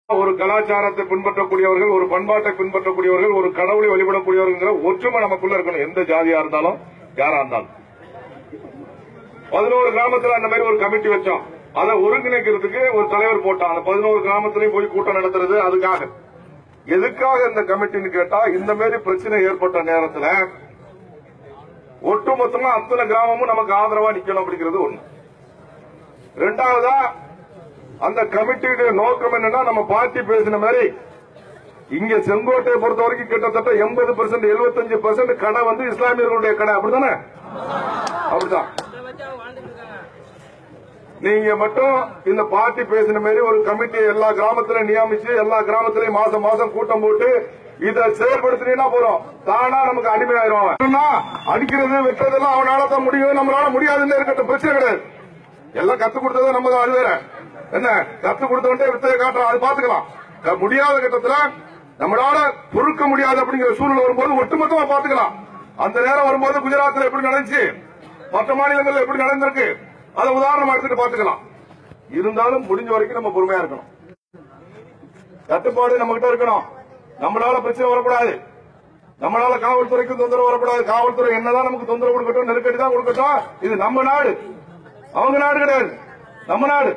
ஒரு கலாச்சாரத்தை பின்பற்றக்கூடியவர்கள் ஒரு பண்பாட்டை பின்பற்றக்கூடியவர்கள் ஒரு கடவுளை வழிபடக்கூடியவர்கள் ஒற்றுமை நமக்குள்ள இருக்கணும் எந்த ஜாதியா இருந்தாலும் யாரா இருந்தாலும் பதினோரு கிராமத்துல அந்த மாதிரி ஒரு கமிட்டி வச்சோம் அதை ஒருங்கிணைக்கிறதுக்கு ஒரு தலைவர் போட்டான் அந்த பதினோரு கிராமத்திலையும் போய் கூட்டம் நடத்துறது அதுக்காக எதுக்காக இந்த கமிட்டின்னு கேட்டா இந்த மாதிரி பிரச்சனை ஏற்பட்ட நேரத்துல ஒட்டுமொத்தமா அத்தனை கிராமமும் நமக்கு ஆதரவா நிக்கணும் அப்படிங்கிறது ஒண்ணு ரெண்டாவதா அந்த கமிட்டியுடைய நோக்கம் என்னன்னா நம்ம பார்ட்டி பேசின மாதிரி இங்க செங்கோட்டையை பொறுத்த வரைக்கும் கிட்டத்தட்ட எண்பது பெர்சென்ட் எழுபத்தஞ்சு பெர்சென்ட் கடை வந்து இஸ்லாமியர்களுடைய கடை அப்படித்தானே அப்படிதான் நீங்க மட்டும் இந்த பார்ட்டி பேசின மாதிரி ஒரு கமிட்டி எல்லா கிராமத்திலையும் நியமிச்சு எல்லா கிராமத்திலையும் மாசம் மாசம் கூட்டம் போட்டு இதை செயல்படுத்தினீங்கன்னா போறோம் தானா நமக்கு அடிமையாயிரும் அவன். என்னன்னா, அடிக்கிறது வெட்டுறதெல்லாம் அவனால தான் முடியும் நம்மளால முடியாதுன்னு இருக்கட்டும் பிரச்சனை கிடையாது எல்லாம் கத்து கொடுத்தது நம்ம தான் அது வேற என்ன கத்து கொடுத்தவன்ட்டே வித்தையை காட்டுறோம் அது பாத்துக்கலாம் க- முடியாத கட்டத்துல நம்மளால பொறுக்க முடியாது அப்படிங்கிற சூழ்நிலை வரும்போது ஒட்டுமொத்தமா பாத்துக்கலாம் அந்த நேரம் வரும்போது குஜராத்ல எப்படி நடந்துச்சு மற்ற மாநிலங்கள்ல எப்படி நடந்திருக்கு அதை உதாரணமா எடுத்துட்டு பாத்துக்கலாம் இருந்தாலும் முடிஞ்ச வரைக்கும் நம்ம பொறுமையா இருக்கணும் கட்டுப்பாடு நம்ம கிட்ட இருக்கணும் நம்மளால பிரச்சனை வரக்கூடாது நம்மளால காவல்துறைக்கும் தொந்தரவு வரக்கூடாது காவல்துறை என்னதான் நமக்கு தொந்தரவு கொடுக்கட்டும் நெருக்கடி தான் கொடுக்கட்டும் இது நம்ம நாடு அவங்க நாடு கிடையாது நம்ம நாடு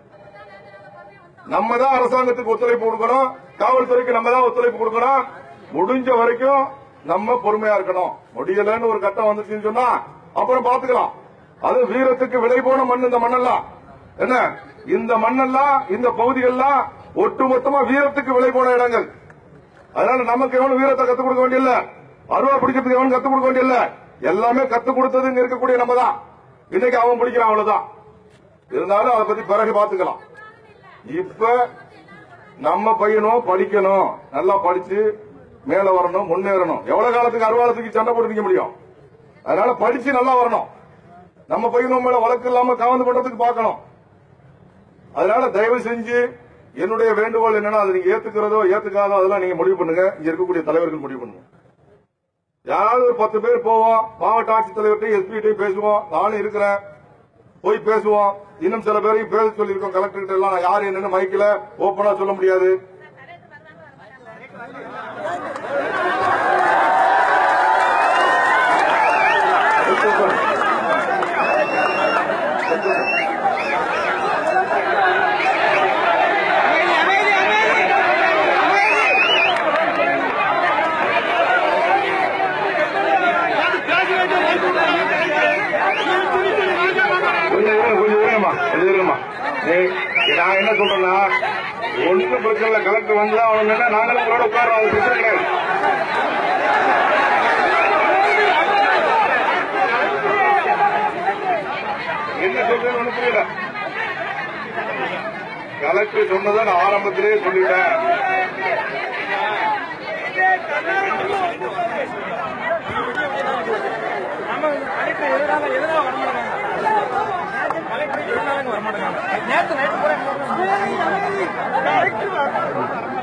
நம்ம தான் அரசாங்கத்துக்கு ஒத்துழைப்பு கொடுக்கணும் காவல்துறைக்கு நம்ம தான் ஒத்துழைப்பு கொடுக்கணும் முடிஞ்ச வரைக்கும் நம்ம பொறுமையா இருக்கணும் முடியலன்னு ஒரு கட்டம் வந்துச்சுன்னு சொன்னா அப்புறம் பாத்துக்கலாம் அது வீரத்துக்கு விலை போன மண் இந்த மண்ணெல்லாம் என்ன இந்த மண்ணெல்லாம் இந்த பகுதிகள்லாம் ஒட்டுமொத்தமா வீரத்துக்கு விலை போன இடங்கள் அதனால நமக்கு எவனும் வீரத்தை கத்துக் கொடுக்க வேண்டியதில்ல அருவா பிடிக்கிறதுக்கு எவனும் கத்துக் கொடுக்க வேண்டியதில்ல எல்லாமே கத்துக் கொடுத்தது இங்க இருக்கக்கூடிய நம்ம தான் இன்னைக்கு அவன் பிடிக்கிறான் அவ்வளவுதான் இருந்தாலும் அதை பத்தி பிறகு பாத்துக்கலாம் இப்ப நம்ம பையனும் படிக்கணும் நல்லா படிச்சு மேல வரணும் முன்னேறணும் எவ்வளவு காலத்துக்கு அறுவாலத்துக்கு சண்டை போட்டு நிக்க முடியும் அதனால படிச்சு நல்லா வரணும் நம்ம பையனும் மேல வழக்கு இல்லாம காவந்து பண்றதுக்கு பார்க்கணும் அதனால தயவு செஞ்சு என்னுடைய வேண்டுகோள் என்னன்னா அது நீங்க ஏத்துக்கிறதோ ஏத்துக்காதோ அதெல்லாம் நீங்க முடிவு பண்ணுங்க இங்க இருக்கக்கூடிய தலைவர்கள் முடிவு பண்ணுங்க யாராவது ஒரு பத்து பேர் போவோம் மாவட்ட ஆட்சித்தலைவர்கிட்ட எஸ்பிகிட்டையும் பேசுவோம் நானும் இருக்கிறேன் போய் பேசுவோம் இன்னும் சில பேரையும் பேச சொல்லியிருக்கோம் கலெக்டர் கிட்ட எல்லாம் நான் யார் என்னன்னு மைக்கில ஓப்பனா சொல்ல முடியாது கொஞ்சம் இருங்க கொஞ்சம் இருங்கம்மா கொஞ்சம் இருங்கம்மா ஏய், நான் என்ன சொல்றேன்னா ஒன்றும் பிரச்சனை இல்லை கலெக்டர் வந்தா அவனுங்க என்ன நாங்களும் உங்களோட உட்காரோம் அது பிரச்சனை கிடையாது என்ன சொல்றேன்னு ஒண்ணு புரியல கலெக்டர் சொன்னதை நான் ஆரம்பத்திலேயே சொல்லிட்டேன் நேற்று நைட்டு கூட